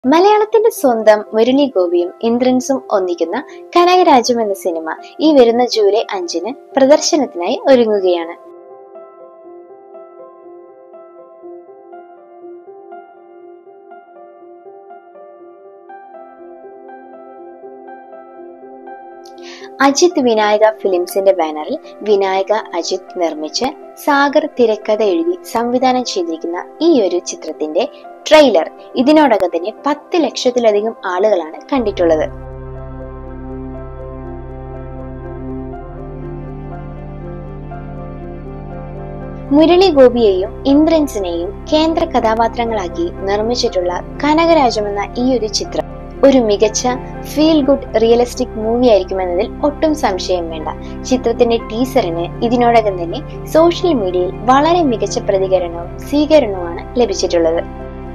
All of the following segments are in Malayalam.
മലയാളത്തിന്റെ സ്വന്തം മുരളി ഗോപിയും ഇന്ദ്രൻസും ഒന്നിക്കുന്ന കനകരാജം എന്ന സിനിമ ഈ വരുന്ന ജൂലൈ അഞ്ചിന് പ്രദർശനത്തിനായി ഒരുങ്ങുകയാണ് അജിത് വിനായക ഫിലിംസിന്റെ ബാനറിൽ വിനായക അജിത് നിർമ്മിച്ച് സാഗർ തിരക്കഥ എഴുതി സംവിധാനം ചെയ്തിരിക്കുന്ന ഈ ഒരു ചിത്രത്തിന്റെ ട്രെയിലർ ഇതിനോടകം തന്നെ പത്ത് ലക്ഷത്തിലധികം ആളുകളാണ് കണ്ടിട്ടുള്ളത് മുരളി ഗോപിയെയും ഇന്ദ്രൻസിനെയും കേന്ദ്ര കഥാപാത്രങ്ങളാക്കി നിർമ്മിച്ചിട്ടുള്ള കനകരാജം എന്ന ഈ ഒരു ചിത്രം ഒരു മികച്ച ഫീൽ ഗുഡ് റിയലിസ്റ്റിക് മൂവി ആയിരിക്കുമെന്നതിൽ ഒട്ടും സംശയം വേണ്ട ചിത്രത്തിന്റെ ടീസറിന് ഇതിനോടകം തന്നെ സോഷ്യൽ മീഡിയയിൽ വളരെ മികച്ച പ്രതികരണവും സ്വീകരണവുമാണ് ലഭിച്ചിട്ടുള്ളത്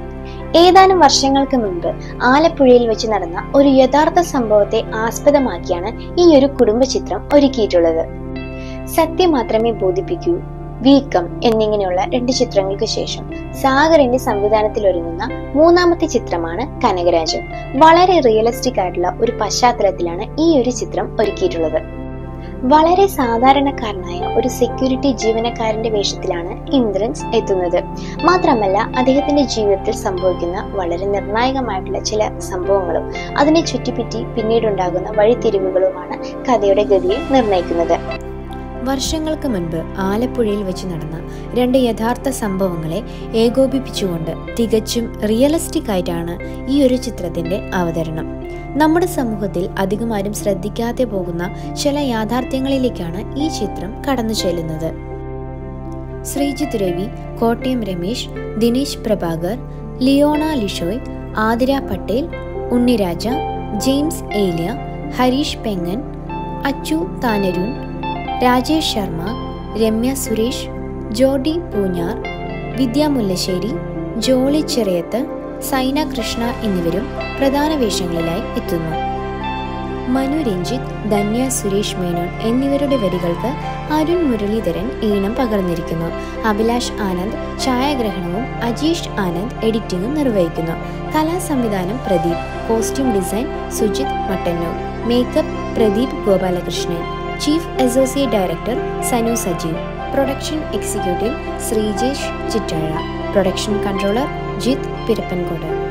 ഏതാനും വർഷങ്ങൾക്ക് മുൻപ് ആലപ്പുഴയിൽ വെച്ച് നടന്ന ഒരു യഥാർത്ഥ സംഭവത്തെ ആസ്പദമാക്കിയാണ് ഈ ഒരു കുടുംബ ചിത്രം ഒരുക്കിയിട്ടുള്ളത് സത്യം മാത്രമേ ബോധിപ്പിക്കൂ വീക്കം എന്നിങ്ങനെയുള്ള രണ്ട് ചിത്രങ്ങൾക്ക് ശേഷം സാഗറിന്റെ സംവിധാനത്തിൽ ഒരുങ്ങുന്ന മൂന്നാമത്തെ ചിത്രമാണ് കനകരാജൻ വളരെ റിയലിസ്റ്റിക് ആയിട്ടുള്ള ഒരു പശ്ചാത്തലത്തിലാണ് ഈ ഒരു ചിത്രം ഒരുക്കിയിട്ടുള്ളത് വളരെ സാധാരണക്കാരനായ ഒരു സെക്യൂരിറ്റി ജീവനക്കാരന്റെ വേഷത്തിലാണ് ഇന്ദ്രൻസ് എത്തുന്നത് മാത്രമല്ല അദ്ദേഹത്തിന്റെ ജീവിതത്തിൽ സംഭവിക്കുന്ന വളരെ നിർണായകമായിട്ടുള്ള ചില സംഭവങ്ങളും അതിനെ ചുറ്റിപ്പറ്റി പിന്നീടുണ്ടാകുന്ന വഴിത്തിരിവുകളുമാണ് കഥയുടെ ഗതിയെ നിർണ്ണയിക്കുന്നത് വർഷങ്ങൾക്ക് മുൻപ് ആലപ്പുഴയിൽ വെച്ച് നടന്ന രണ്ട് യഥാർത്ഥ സംഭവങ്ങളെ ഏകോപിപ്പിച്ചുകൊണ്ട് തികച്ചും റിയലിസ്റ്റിക് ആയിട്ടാണ് ഈ ഒരു ചിത്രത്തിന്റെ അവതരണം നമ്മുടെ സമൂഹത്തിൽ അധികം ആരും ശ്രദ്ധിക്കാതെ പോകുന്ന ചില യാഥാർത്ഥ്യങ്ങളിലേക്കാണ് ഈ ചിത്രം കടന്നു ചെല്ലുന്നത് ശ്രീജിത്ത് രവി കോട്ടയം രമേശ് ദിനേശ് പ്രഭാകർ ലിയോണ ലിഷോയ് ആതിര പട്ടേൽ ഉണ്ണിരാജ ജെയിംസ് ഏലിയ ഹരീഷ് പെങ്ങൻ അച്ചു താനരുൺ രാജേഷ് ശർമ്മ രമ്യ സുരേഷ് ജോഡി പൂഞ്ഞാർ വിദ്യ മുല്ലശ്ശേരി ജോളി ചെറിയത്ത് സൈന കൃഷ്ണ എന്നിവരും പ്രധാന വേഷങ്ങളിലായി എത്തുന്നു മനു രഞ്ജിത്ത് ധന്യ സുരേഷ് മേനോൻ എന്നിവരുടെ വരികൾക്ക് അരുൺ മുരളീധരൻ ഈണം പകർന്നിരിക്കുന്നു അഭിലാഷ് ആനന്ദ് ഛായാഗ്രഹണവും അജീഷ് ആനന്ദ് എഡിറ്റിംഗും നിർവഹിക്കുന്നു കലാസംവിധാനം Pradeep costume design Sujith Mattannur makeup Pradeep Gopalakrishnan chief associate director Sanu Sajeev production executive Sreejesh Chittazha production controller Jith Pirappancode